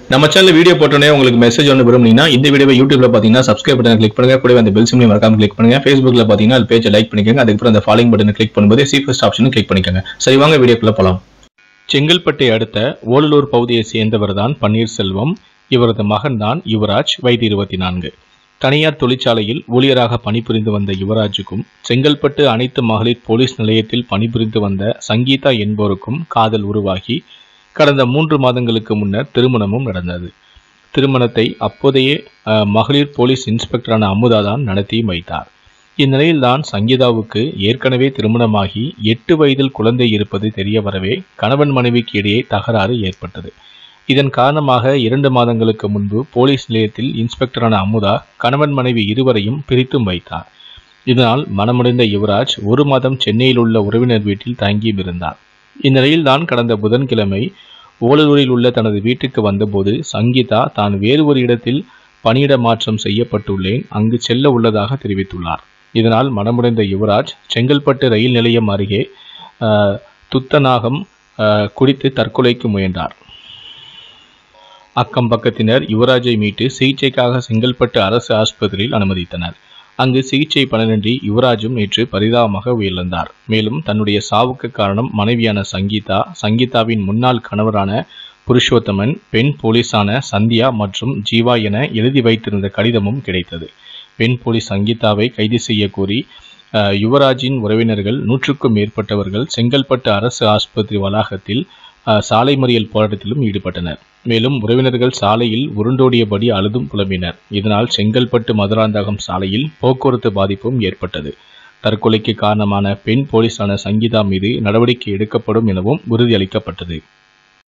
நம்ம channel video போட்டோன்னே உங்களுக்கு மெசேஜ் ஒன்று விரும்புனீங்கன்னா இந்த வீடியோவை யூடியூப்ல பார்த்தீங்கன்னா சப்ஸ்கிரைப் பட்டன் கிளிக் பண்ணுங்க கூடவே அந்த பெல் சிம்லையும் மறக்காம கிளிக் பண்ணுங்க ஃபேஸ்புக்ல பார்த்தீங்கன்னா அது பேஜை லைக் பண்ணிக்கோங்க அதுக்கப்புறம் அந்த ஃபாலோயிங் பட்டனை கிளிக் பண்ணும்போது சி ஃபர்ஸ்ட் ஆப்ஷனும் கிளிக் பண்ணிக்கோங்க சரி வாங்க வீடியோக்குள்ள போலாம் செங்கல்பட்டை அடுத்த ஓலலூர் பகுதியை சேர்ந்தவர் தான் பன்னீர்செல்வம் இவரது மகன் தான் யுவராஜ் வயது இருபத்தி நான்கு தனியார் தொழிற்சாலையில் ஊழியராக பணிபுரிந்து வந்த யுவராஜுக்கும் செங்கல்பட்டு அனைத்து மகளிர் போலீஸ் நிலையத்தில் பணிபுரிந்து வந்த சங்கீதா என்போருக்கும் காதல் உருவாகி கடந்த மூன்று மாதங்களுக்கு முன்னர் திருமணமும் நடந்தது திருமணத்தை அப்போதைய அஹ், மகளிர் போலீஸ் இன்ஸ்பெக்டரான அமுதா தான் நடத்தி வைத்தார் இந்நிலையில்தான் சங்கீதாவுக்கு ஏற்கனவே திருமணமாகி எட்டு வயதில் குழந்தை இருப்பது தெரிய வரவே கணவன் மனைவிக்கு இடையே தகராறு ஏற்பட்டது இதன் காரணமாக இரண்டு மாதங்களுக்கு முன்பு போலீஸ் நிலையத்தில் இன்ஸ்பெக்டரான அமுதா கணவன் மனைவி இருவரையும் பிரித்தும் வைத்தார் இதனால் மனமுடைந்த யுவராஜ் ஒரு மாதம் சென்னையில் உள்ள உறவினர் வீட்டில் தங்கியும் இருந்தார் இந்நிலையில்தான் கடந்த புதன்கிழமை ஓலலூரில் உள்ள தனது வீட்டுக்கு வந்தபோது சங்கீதா தான் வேறு ஒரு இடத்தில் பணியிட மாற்றம் செய்யப்பட்டுள்ளேன் அங்கு செல்ல உள்ளதாக தெரிவித்துள்ளார் இதனால் மனமுடைந்த யுவராஜ் செங்கல்பட்டு ரயில் நிலையம் அருகே ஆஹ், துத்தநாகம் ஆஹ், குடித்து தற்கொலைக்கு முயன்றார் அக்கம் பக்கத்தினர் யுவராஜை மீட்டு சிகிச்சைக்காக செங்கல்பட்டு அரசு ஆஸ்பத்திரியில் அனுமதித்தனர் அங்கு சிகிச்சை பலனின்றி யுவராஜும் நேற்று பரிதாபமாக உயிரிழந்தார் மேலும் தன்னுடைய சாவுக்கு காரணம் மனைவியான சங்கீதா சங்கீதாவின் முன்னாள் கணவரான புருஷோத்தமன் பெண் போலீஸான சந்தியா மற்றும் ஜீவா என எழுதி வைத்திருந்த கடிதமும் கிடைத்தது பெண் போலீஸ் சங்கீதாவை கைது செய்ய கோரி அஹ், யுவராஜின் உறவினர்கள் நூற்றுக்கும் மேற்பட்டவர்கள் செங்கல்பட்டு அரசு ஆஸ்பத்திரி வளாகத்தில் அஹ், சாலை மறியல் போராட்டத்திலும் ஈடுபட்டனர் மேலும் உறவினர்கள் சாலையில் உருண்டோடியபடி அழுதும் புலம்பினர் இதனால் செங்கல்பட்டு மதுராந்தகம் சாலையில் போக்குவரத்து பாதிப்பும் ஏற்பட்டது தற்கொலைக்கு காரணமான பெண் போலீஸான சங்கீதா மீது நடவடிக்கை எடுக்கப்படும் எனவும் உறுதியளிக்கப்பட்டது